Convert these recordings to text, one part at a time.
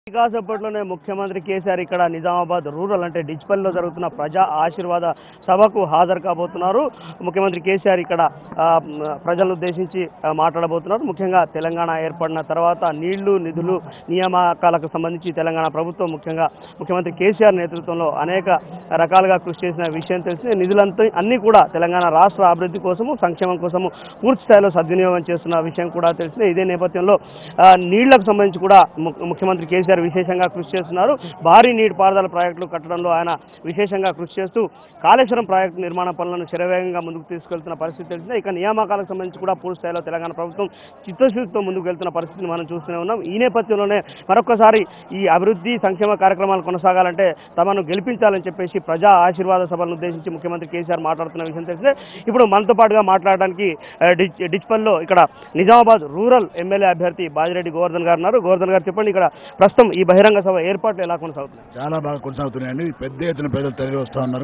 కాసేపట్లోనే ముఖ్యమంత్రి కేసీఆర్ ఇక్కడ నిజామాబాద్ రూరల్ అంటే డిచ్పల్లిలో జరుగుతున్న ప్రజా ఆశీర్వాద సభకు హాజరు కాబోతున్నారు ముఖ్యమంత్రి కేసీఆర్ ఇక్కడ ఆ, మ్, ప్రజలను ఉద్దేశించి ఆ, మాట్లాడబోతున్నారు ముఖ్యంగా తెలంగాణ ఏర్పడిన తర్వాత నీళ్లు నిధులు నియామకాలకు సంబంధించి తెలంగాణ ప్రభుత్వం ముఖ్యంగా ముఖ్యమంత్రి కేసీఆర్ నేతృత్వంలో అనేక రకాలుగా కృషి చేసిన విషయం తెలిసింది నిధులంతా అన్ని కూడా తెలంగాణ రాష్ట్ర అభివృద్ధి కోసము సంక్షేమం కోసము పూర్తి స్థాయిలో సద్వినియోగం చేస్తున్న విషయం కూడా తెలిసింది ఇదే నేపథ్యంలో ఆ, నీళ్లకు సంబంధించి కూడా ము- ముఖ్యమంత్రి కేసీఆర్ విశేషంగా కృషి చేస్తున్నారు భారీ నీటి పారుదల ప్రాజెక్టులు కట్టడంలో ఆయన విశేషంగా కృషి చేస్తూ కాళేశ్వరం ప్రాజెక్టు నిర్మాణ పనులను శరవేగంగా ముందుకు తీసుకెళ్తున్న పరిస్థితి తెలిసిందే ఇక నియామకాలకు సంబంధించి కూడా పూర్తి స్థాయిలో తెలంగాణ ప్రభుత్వం చిత్తశుద్ధితో ముందుకు వెళ్తున్న పరిస్థితిని మనం చూస్తూనే ఉన్నాం ఈ నేపథ్యంలోనే మరొకసారి ఈ అభివృద్ధి సంక్షేమ కార్యక్రమాలు కొనసాగాలంటే తమను గెలిపించాలని చెప్పేసి ప్రజా ఆశీర్వాద సభలను ఉద్దేశించి ముఖ్యమంత్రి కేసీఆర్ మాట్లాడుతున్న విషయం తెలిసిందే ఇప్పుడు మనతో పాటుగా మాట్లాడడానికి ఆ, డిచ్ డిచ్పల్లో ఇక్కడ నిజామాబాద్ రూరల్ ఎమ్మెల్యే అభ్యర్థి బాజిరెడ్డి గోవర్ధన్ గారు ఉన్నారు గోవర్ధన్ గారు చెప్పండి ఇక్కడ ప్రస్తుతం ఈ బహిరంగ సభ ఏర్పాట్లు ఎలా కొనసాగుతున్నాయి చాలా బాగా కొనసాగుతున్నాయండి పెద్ద ఎత్తున ప్రజలు తరలి వస్తూ ఉన్నారు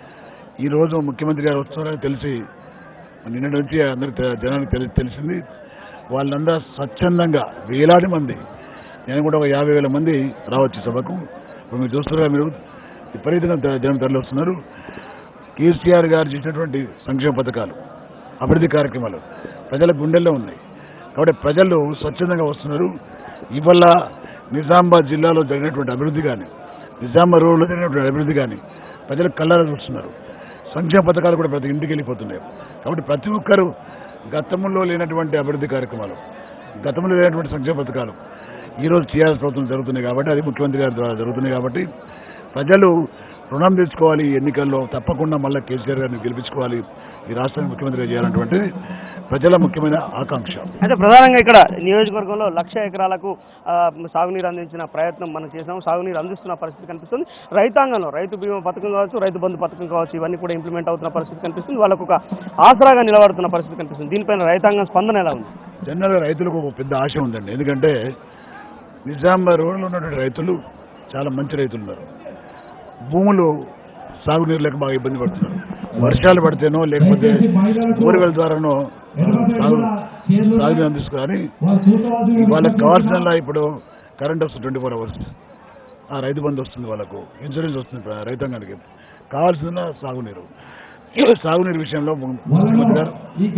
ఈ రోజు ముఖ్యమంత్రి గారు వస్తున్నారని తెలిసి నిన్నటి నుంచి అందరికి తె- జనానికి తెలి తెలిసింది వాళ్ళందరూ స్వచ్ఛందంగా వేలాది మంది నేను కూడా ఒక యాభై వేల మంది రావచ్చు సభకు ఇప్పుడు మీరు చూస్తున్నారా మీరు విపరీతంగా త- జనం తరలి వస్తున్నారు కేసీఆర్ గారు చేసినటువంటి సంక్షేమ పథకాలు అభివృద్ధి కార్యక్రమాలు ప్రజల గుండెల్లో ఉన్నాయి కాబట్టి ప్రజలు స్వచ్ఛందంగా వస్తున్నారు ఇవాళ నిజామాబాద్ జిల్లాలో జరిగినటువంటి అభివృద్ధి కానీ నిజామాబాద్ రోడ్లో జరిగినటువంటి అభివృద్ధి కానీ ప్రజలు కళ్ళారా చూస్తున్నారు సంక్షేమ పథకాలు కూడా ప్రతి ఇంటికి వెళ్ళిపోతున్నాయి కాబట్టి ప్రతి ఒక్కరూ గతంలో లేనటువంటి అభివృద్ధి కార్యక్రమాలు గతంలో లేనటువంటి సంక్షేమ పథకాలు ఈరోజు టీఆర్ఎస్ ప్రభుత్వం జరుగుతున్నాయి కాబట్టి అది ముఖ్యమంత్రి గారి ద్వారా జరుగుతున్నాయి కాబట్టి ప్రజలు రుణం తెచ్చుకోవాలి ఈ ఎన్నికల్లో తప్పకుండా మళ్ళీ కేసీఆర్ గారిని గెలిపించుకోవాలి ఈ రాష్ట్రానికి ముఖ్యమంత్రిగా చేయాలన్నటువంటి ప్రజల ముఖ్యమైన ఆకాంక్ష అయితే ప్రధానంగా ఇక్కడ నియోజకవర్గంలో లక్ష ఎకరాలకు ఆ, సాగునీరు అందించిన ప్రయత్నం మనం చేసాం సాగునీరు అందిస్తున్న పరిస్థితి కనిపిస్తుంది రైతాంగంలో రైతు బీమా పథకం కావచ్చు రైతు బంధు పథకం కావచ్చు ఇవన్నీ కూడా ఇంప్లిమెంట్ అవుతున్న పరిస్థితి కనిపిస్తుంది వాళ్ళకు ఒక ఆసరాగా నిలబడుతున్న పరిస్థితి కనిపిస్తుంది దీనిపైన రైతాంగం స్పందన ఎలా ఉంది జనరల్గా రైతులకు ఒక పెద్ద ఆశ ఉందండి ఎందుకంటే నిజామాబాద్ రోడ్లో ఉన్నటువంటి రైతులు చాలా మంచి రైతులు ఉన్నారు భూములు సాగునీరు లేక బాగా ఇబ్బంది పడుతున్నారు వర్షాలు పడితేనో లేకపోతే బోర్వెల్ ద్వారానో సాగు సాగునీరు అందిస్తున్నారు వాళ్ళకి కావాల్సిన ఇప్పుడు కరెంట్ వస్తుంది ట్వంటీ ఫోర్ అవర్స్ ఆ రైతు బంధు వస్తుంది వాళ్ళకు ఇన్సూరెన్స్ వస్తుంది ప్ర- రైతాంగానికి కావాల్సిన సాగునీరు సాగునీరు విషయంలో ముఖ్యమంత్రి గారు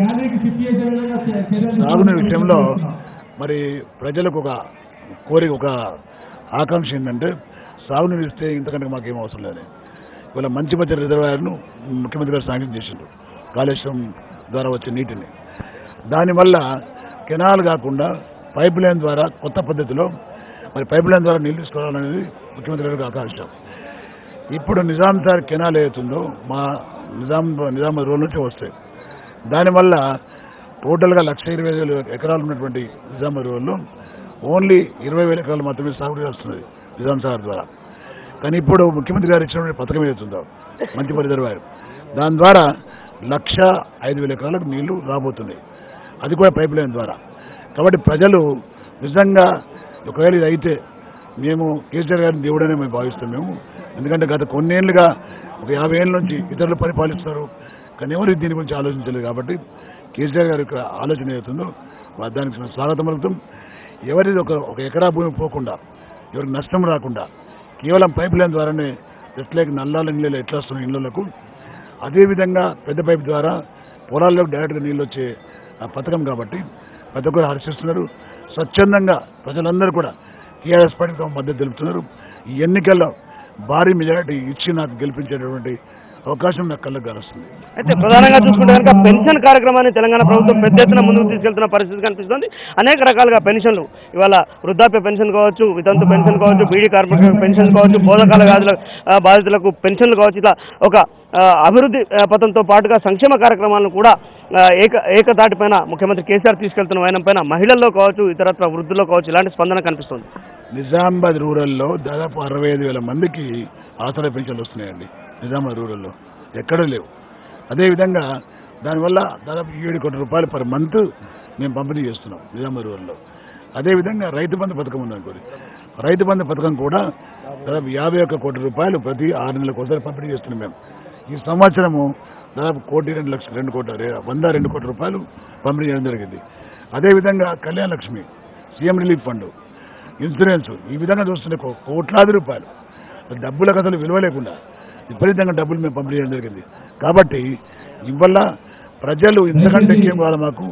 సాగునీరు విషయంలో మరి ప్రజలకు ఒక కోరిక ఒక ఆకాంక్ష ఏంటంటే సాగునీరు ఇస్తే ఇంతకంటే మాకేం అవసరం లేదు ఇవాళ మంచి మధ్య రిజర్వాయర్ను ముఖ్యమంత్రి గారు శాంక్షన్ చేసిండు కాళేశ్వరం ద్వారా వచ్చే నీటిని దానివల్ల కెనాల్ కాకుండా పైప్ లైన్ ద్వారా కొత్త పద్ధతిలో మరి పైప్ లైన్ ద్వారా నీళ్లు తీసుకోవాలనేది ముఖ్యమంత్రి గారికి ఆకాంక్ష ఇప్పుడు నిజాం సార్ కెనాల్ ఏతుందో మా నిజాం నిజామాబాద్ రోడ్ నుంచి వస్తాయి దానివల్ల టోటల్గా లక్ష ఇరవై వేల ఎకరాలు ఉన్నటువంటి నిజామాబాద్ రోడ్లో ఓన్లీ ఇరవై వేల ఎకరాలు మాత్రమే సాగునీరు వస్తుంది నిజాం సాగర్ ద్వారా కానీ ఇప్పుడు ముఖ్యమంత్రి గారు ఇచ్చినటువంటి పథకం ఏతుందో మంచి రిజర్వాయర్ దాని ద్వారా లక్ష ఐదు వేల ఎకరాలకు నీళ్లు రాబోతున్నాయి అది కూడా పైప్ లైన్ ద్వారా కాబట్టి ప్రజలు నిజంగా ఒకవేళ ఇది అయితే మేము కేసీఆర్ గారిని దేవుడనే మేము భావిస్తాం మేము ఎందుకంటే గత కొన్నేళ్లుగా ఒక యాభై ఏళ్ళ నుంచి ఇతరులు పరిపాలిస్తారు కానీ ఎవరు దీని గురించి ఆలోచించలేదు కాబట్టి కేసీఆర్ గారి యొక్క ఆలోచన ఏదైతుందో వా- దానికి మేము స్వాగతం పలుకుతాం ఎవరిది ఒక ఒక ఎకరా భూమి పోకుండా ఎవరికి నష్టం రాకుండా కేవలం పైప్ లైన్ ద్వారానే జస్ట్ లైక్ నల్లాల నీళ్ళు ఎట్లా వస్తున్నాయి ఇళ్ళకు అదేవిధంగా పెద్ద పైప్ ద్వారా పొలాల్లోకి డైరెక్ట్గా నీళ్ళు వచ్చే ఆ పథకం కాబట్టి ప్రతి ఒక్కరు హర్షిస్తున్నారు స్వచ్ఛందంగా ప్రజలందరూ కూడా టీఆర్ఎస్ పార్టీకి తమ మద్దతు తెలుపుతున్నారు ఈ ఎన్నికల్లో భారీ మెజారిటీ ఇచ్చి నాకు గెలిపించేటటువంటి అవకాశం నాకు కళ్ళకు కానొస్తుంది అయితే ప్రధానంగా చూసుకుంటే కనుక పెన్షన్ కార్యక్రమాన్ని తెలంగాణ ప్రభుత్వం పెద్ద ఎత్తున ముందుకు తీసుకెళ్తున్న పరిస్థితి కనిపిస్తుంది అనేక రకాలుగా పెన్షన్లు ఇవాళ వృద్ధాప్య పెన్షన్ కావచ్చు వితంతు పెన్షన్ కావచ్చు బీడీ కార్మికులకు పెన్షన్ కావచ్చు బోధకాల వ్యాధుల ఆ, బాధితులకు పెన్షన్లు కావచ్చు ఇట్లా ఒక ఆ, అభివృద్ధి ఆ, పథంతో పాటుగా సంక్షేమ కార్యక్రమాలను కూడా ఆ, ఏక ఏకతాటిపైన ముఖ్యమంత్రి కేసీఆర్ తీసుకెళ్తున్న వైనం పైన మహిళల్లో కావచ్చు ఇతరత్ర వృద్ధుల్లో కావచ్చు ఇలాంటి స్పందన కనిపిస్తుంది నిజామాబాద్ రూరల్లో దాదాపు అరవై ఐదు వేల మందికి ఆసరా పెన్షన్లు వస్తున్నాయండి నిజామాబాద్ రూరల్లో ఎక్కడూ లేవు అదేవిధంగా దానివల్ల దాదాపు ఏడు కోట్ల రూపాయలు పర్ మంత్ మేము పంపిణీ చేస్తున్నాం నిజామాబాద్ రూరల్లో అదేవిధంగా రైతు బంధు పథకం ఉందనుకోండి రైతు బంధు పథకం కూడా దాదాపు యాభై ఒక్క కోట్ల రూపాయలు ప్రతి ఆరు నెలలకు ఒకసారి పంపిణీ చేస్తున్నాం మేము ఈ సంవత్సరము దాదాపు కోటి రెండు లక్షలు రెండు కోట్ల రే- వంద రెండు కోట్ల రూపాయలు పంపిణీ చేయడం జరిగింది అదేవిధంగా Kalyana Lakshmi CM relief fund insurance ఈ విధంగా చూస్తుంటే కో- కోట్లాది రూపాయలు డబ్బులకు అసలు విలువ లేకుండా విపరీతంగా డబ్బులు మేము పంపిణీ చేయడం జరిగింది కాబట్టి ఇవల్ల ప్రజలు ఇంతకంటే ఏం కావాలి మాకు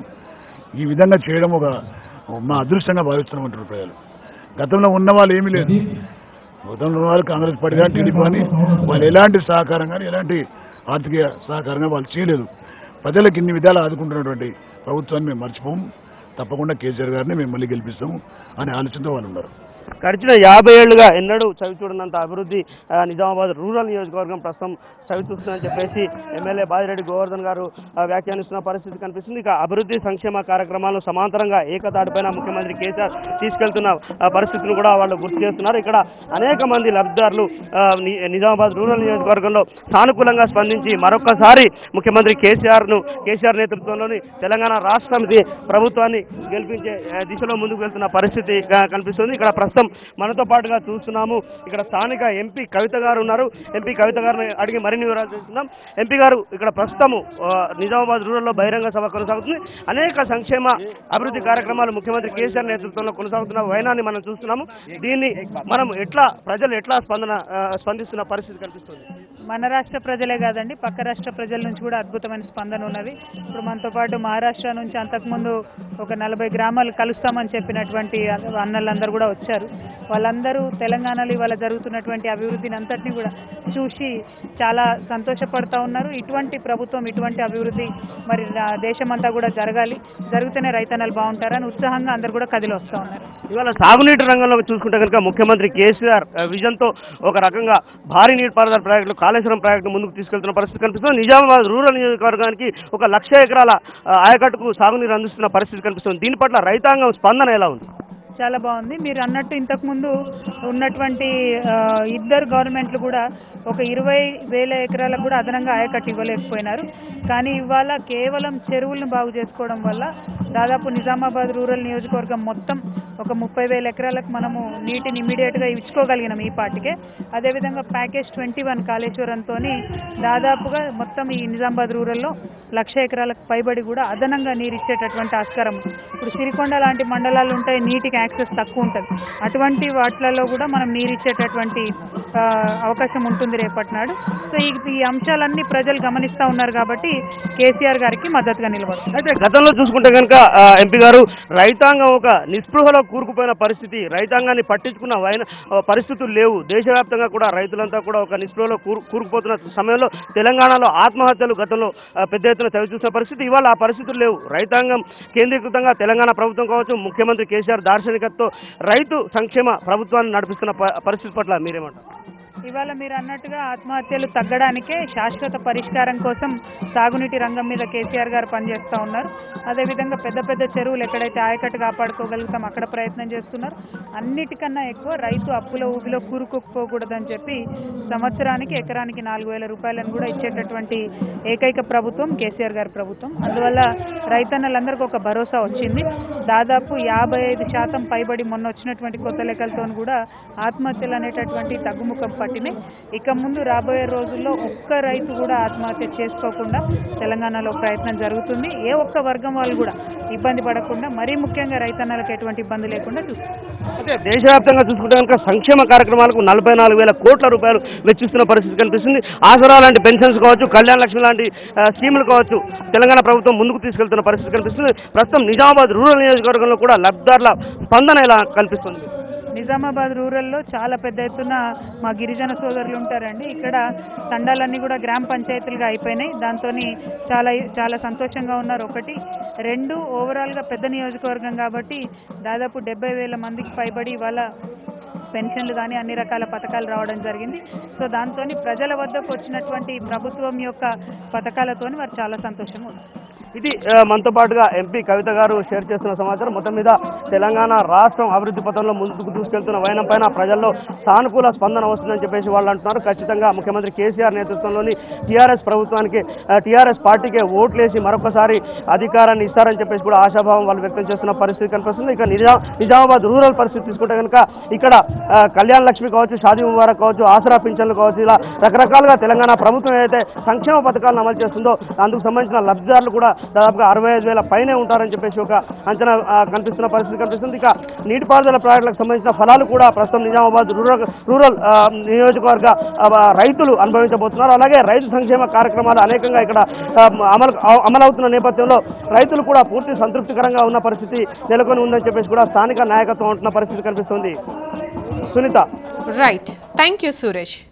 ఈ విధంగా చేయడం ఒక మా అదృష్టంగా భావిస్తున్నామంటారు ప్రజలు గతంలో ఉన్న వాళ్ళు ఏమీ లేదు గతంలో ఉన్న వాళ్ళు కాంగ్రెస్ పార్టీ కానీ టీడీపీ కానీ వాళ్ళు ఎలాంటి సహకారం కానీ ఎలాంటి ఆర్థిక సహకారంగా వాళ్ళు చేయలేదు ప్రజలకు ఇన్ని విధాలు ఆదుకుంటున్నటువంటి ప్రభుత్వాన్ని మేము మర్చిపోము తప్పకుండా కేసీఆర్ గారిని మేము మళ్ళీ గెలిపిస్తాము అనే ఆలోచనతో వాళ్ళు ఉన్నారు గడిచిన యాభై ఏళ్లుగా ఎన్నడూ చవి చూడనంత అభివృద్ధి ఆ, నిజామాబాద్ రూరల్ నియోజకవర్గం ప్రస్తుతం చవి చూస్తుందని చెప్పేసి ఎమ్మెల్యే బాజిరెడ్డి గోవర్ధన్ గారు ఆ, వ్యాఖ్యానిస్తున్న పరిస్థితి కనిపిస్తుంది ఇక అభివృద్ధి సంక్షేమ కార్యక్రమాలను సమాంతరంగా ఏకతాటిపైన ముఖ్యమంత్రి కేసీఆర్ తీసుకెళ్తున్న ఆ, పరిస్థితిని కూడా వాళ్ళు గుర్తు చేస్తున్నారు ఇక్కడ అనేక మంది లబ్ధిదారులు ఆ, ని- నిజామాబాద్ రూరల్ నియోజకవర్గంలో సానుకూలంగా స్పందించి మరొకసారి ముఖ్యమంత్రి కేసీఆర్ ను కేసీఆర్ నేతృత్వంలోని తెలంగాణ రాష్ట్ర సమితి ప్రభుత్వాన్ని గెలిపించే ఆ, దిశలో ముందుకు వెళ్తున్న పరిస్థితి గా కనిపిస్తుంది ఇక్కడ ప్రస్తుతం మనతో పాటుగా చూస్తున్నాము ఇక్కడ స్థానిక ఎంపీ కవిత గారు ఉన్నారు ఎంపీ కవిత గారిని అడిగి మరిన్ని వివరాలు తెలుసుకుందాం ఎంపీ గారు ఇక్కడ ప్రస్తుతము ఆ, నిజామాబాద్ రూరల్లో బహిరంగ సభ కొనసాగుతుంది అనేక సంక్షేమ అభివృద్ధి కార్యక్రమాలు ముఖ్యమంత్రి కేసీఆర్ నేతృత్వంలో కొనసాగుతున్న వైనాన్ని మనం చూస్తున్నాము దీన్ని మనం ఎట్లా ప్రజలు ఎట్లా స్పందన ఆ, స్పందిస్తున్న పరిస్థితి కనిపిస్తుంది మన రాష్ట్ర ప్రజలే కాదండి పక్క రాష్ట్ర ప్రజల నుంచి కూడా అద్భుతమైన స్పందన ఉన్నది ఇప్పుడు మనతో పాటు మహారాష్ట్ర నుంచి అంతకుముందు ఒక నలభై గ్రామాలు కలుస్తామని చెప్పినటువంటి అన్నలందరూ కూడా వచ్చారు వాళ్ళందరూ తెలంగాణలో ఇవాళ జరుగుతున్నటువంటి అభివృద్ధిని అంతటిని కూడా చూసి చాలా సంతోషపడతా ఉన్నారు ఇటువంటి ప్రభుత్వం ఇటువంటి అభివృద్ధి మరి నా దేశమంతా కూడా జరగాలి జరిగితేనే రైతన్నలు బాగుంటారని ఉత్సాహంగా అందరు కూడా కదిలి వస్తూ ఉన్నారు ఇవాళ సాగునీటి రంగంలో చూసుకుంటే కనుక ముఖ్యమంత్రి కేసీఆర్ ఆ, విజన్తో ఒక రకంగా భారీ నీటిపారుదల ప్రాజెక్టులు కాళేశ్వరం ప్రాజెక్టు ముందుకు తీసుకెళ్తున్న పరిస్థితి కనిపిస్తుంది నిజామాబాద్ రూరల్ నియోజకవర్గానికి ఒక లక్ష ఎకరాల ఆ, ఆయకట్టుకు సాగునీరు అందిస్తున్న పరిస్థితి కనిపిస్తుంది దీని పట్ల రైతాంగం స్పందన ఎలా ఉంది చాలా బాగుంది మీరు అన్నట్టు ఇంతకుముందు ఉన్నటువంటి ఆ, ఇద్దరు గవర్నమెంట్లు కూడా ఒక ఇరవై వేల ఎకరాలకు కూడా అదనంగా ఆయకట్టు ఇవ్వలేకపోయినారు కానీ ఇవాళ కేవలం చెరువులను బాగు చేసుకోవడం వల్ల దాదాపు నిజామాబాద్ రూరల్ నియోజకవర్గం మొత్తం ఒక ముప్పై వేల ఎకరాలకు మనము నీటిని ఇమీడియట్గా ఇచ్చుకోగలిగినాం ఈ పాటికే అదేవిధంగా ప్యాకేజ్ ట్వంటీ వన్ కాళేశ్వరంతో దాదాపుగా మొత్తం ఈ నిజామాబాద్ రూరల్లో లక్ష ఎకరాలకు పైబడి కూడా అదనంగా నీరు ఇచ్చేటటువంటి ఆస్కారం ఉంది. ఇప్పుడు సిరికొండ లాంటి మండలాలు ఉంటాయి నీటికి యాక్సెస్ తక్కువ ఉంటుంది అటువంటి వాటిలలో కూడా మనం నీరు ఇచ్చేటటువంటి ఆ, అవకాశం ఉంటుంది రేపటి నాడు సో ఈ ఈ అంశాలన్నీ ప్రజలు గమనిస్తూ ఉన్నారు కాబట్టి కేసీఆర్ గారికి మద్దతుగా నిలబడుతుంది అయితే గతంలో చూసుకుంటే కనుక ఆ, ఎంపీ గారు రైతాంగం ఒక నిస్పృహలో కూరుకుపోయిన పరిస్థితి రైతాంగాన్ని పట్టించుకున్న వైన ఆ, పరిస్థితులు లేవు దేశవ్యాప్తంగా కూడా రైతులంతా కూడా ఒక నిస్పృహలో కూరు కూరుకుపోతున్న సమయంలో తెలంగాణలో ఆత్మహత్యలు గతంలో ఆ, పెద్ద ఎత్తున చవి చూసిన పరిస్థితి ఇవాళ ఆ పరిస్థితులు లేవు రైతాంగం కేంద్రీకృతంగా తెలంగాణ ప్రభుత్వం కావచ్చు ముఖ్యమంత్రి కేసీఆర్ దార్శనికతతో రైతు సంక్షేమ ప్రభుత్వాన్ని నడిపిస్తున్న ప- పరిస్థితి పట్ల మీరేమంటారు ఇవాళ మీరు అన్నట్టుగా ఆత్మహత్యలు తగ్గడానికే శాశ్వత పరిష్కారం కోసం సాగునీటి రంగం మీద కేసీఆర్ గారు పనిచేస్తూ ఉన్నారు అదేవిధంగా పెద్ద పెద్ద చెరువులు ఎక్కడైతే ఆయకట్టు కాపాడుకోగలుగుతాం అక్కడ ప్రయత్నం చేస్తున్నారు అన్నిటికన్నా ఎక్కువ రైతు అప్పుల ఊబిలో కూరుకుపోకూడదని చెప్పి సంవత్సరానికి ఎకరానికి నాలుగు వేల రూపాయలను కూడా ఇచ్చేటటువంటి ఏకైక ప్రభుత్వం కేసీఆర్ గారి ప్రభుత్వం అందువల్ల రైతన్నలందరికీ ఒక భరోసా వచ్చింది దాదాపు యాభై ఐదు శాతం పైబడి మొన్న వచ్చినటువంటి కొత్త లెక్కలతో కూడా ఆత్మహత్యలు అనేటటువంటి తగ్గుముఖం పట్టినాయి ఇక ముందు రాబోయే రోజుల్లో ఒక్క రైతు కూడా ఆత్మహత్య చేసుకోకుండా తెలంగాణలో ప్రయత్నం జరుగుతుంది ఏ ఒక్క వర్గం వాళ్ళు కూడా ఇబ్బంది పడకుండా మరీ ముఖ్యంగా రైతన్నలకు ఎటువంటి ఇబ్బంది లేకుండా చూస్తారు అయితే దేశవ్యాప్తంగా చూసుకుంటే కనుక సంక్షేమ కార్యక్రమాలకు నలభై నాలుగు వేల కోట్ల రూపాయలు వెచ్చిస్తున్న పరిస్థితి కనిపిస్తుంది ఆసరా లాంటి పెన్షన్స్ కావచ్చు కళ్యాణ లక్ష్మి లాంటి ఆ, స్కీములు కావచ్చు తెలంగాణ ప్రభుత్వం ముందుకు తీసుకెళ్తున్న పరిస్థితి కనిపిస్తుంది ప్రస్తుతం నిజామాబాద్ రూరల్ నియోజకవర్గంలో కూడా లబ్ధిదారుల స్పందన ఎలా కనిపిస్తుంది నిజామాబాద్ రూరల్లో చాలా పెద్ద ఎత్తున మా గిరిజన సోదరులు ఉంటారండి ఇక్కడ తండాలన్నీ కూడా గ్రామ పంచాయతీలుగా అయిపోయినాయి దాంతో చాలా చాలా సంతోషంగా ఉన్నారు ఒకటి రెండు ఓవరాల్గా పెద్ద నియోజకవర్గం కాబట్టి దాదాపు డెబ్బై వేల మందికి పైబడి ఇవాళ పెన్షన్లు కానీ అన్ని రకాల పథకాలు రావడం జరిగింది సో దాంతో ప్రజల వద్దకు వచ్చినటువంటి ప్రభుత్వం యొక్క పథకాలతోని వారు చాలా సంతోషంగా ఉన్నారు ఇది ఆ, మనతో పాటుగా ఎంపీ కవిత గారు షేర్ చేస్తున్న సమాచారం మొత్తం మీద తెలంగాణ రాష్ట్రం అభివృద్ధి పథంలో ముందుకు తీసుకెళ్తున్న వైనం పైన ప్రజల్లో సానుకూల స్పందన వస్తుందని చెప్పేసి వాళ్ళు అంటున్నారు ఖచ్చితంగా ముఖ్యమంత్రి కేసీఆర్ నేతృత్వంలోని టీఆర్ఎస్ ప్రభుత్వానికి టీఆర్ఎస్ పార్టీకే ఓట్లేసి మరొకసారి అధికారాన్ని ఇస్తారని చెప్పేసి కూడా ఆశాభావం వాళ్ళు వ్యక్తం చేస్తున్న పరిస్థితి కనిపిస్తుంది ఇక నిజా నిజామాబాద్ రూరల్ పరిస్థితి తీసుకుంటే కనుక ఇక్కడ ఆ, కళ్యాణ్ లక్ష్మి కావచ్చు షాదీ ముబారక్ కావచ్చు ఆసరా పింఛన్లు కావచ్చు ఇలా రకరకాలుగా తెలంగాణ ప్రభుత్వం ఏదైతే సంక్షేమ పథకాలను అమలు చేస్తుందో అందుకు సంబంధించిన లబ్ధిదారులు కూడా దాదాపుగా అరవై ఐదు వేల పైనే ఉంటారని చెప్పేసి ఒక అంచనా ఆ, కనిపిస్తున్న పరిస్థితి కనిపిస్తుంది ఇక నీటిపారుదల ప్రాజెక్టులకు సంబంధించిన ఫలాలు కూడా ప్రస్తుతం నిజామాబాద్ రూరల్ రూరల్ ఆ, నియోజకవర్గ ఆ, రైతులు అనుభవించబోతున్నారు అలాగే రైతు సంక్షేమ కార్యక్రమాలు అనేకంగా ఇక్కడ ఆ, అమలు అమలవుతున్న నేపథ్యంలో రైతులు కూడా పూర్తి సంతృప్తికరంగా ఉన్న పరిస్థితి నెలకొని ఉందని చెప్పేసి కూడా స్థానిక నాయకత్వం ఉంటున్న పరిస్థితి కనిపిస్తుంది Sunitha right thank you Suresh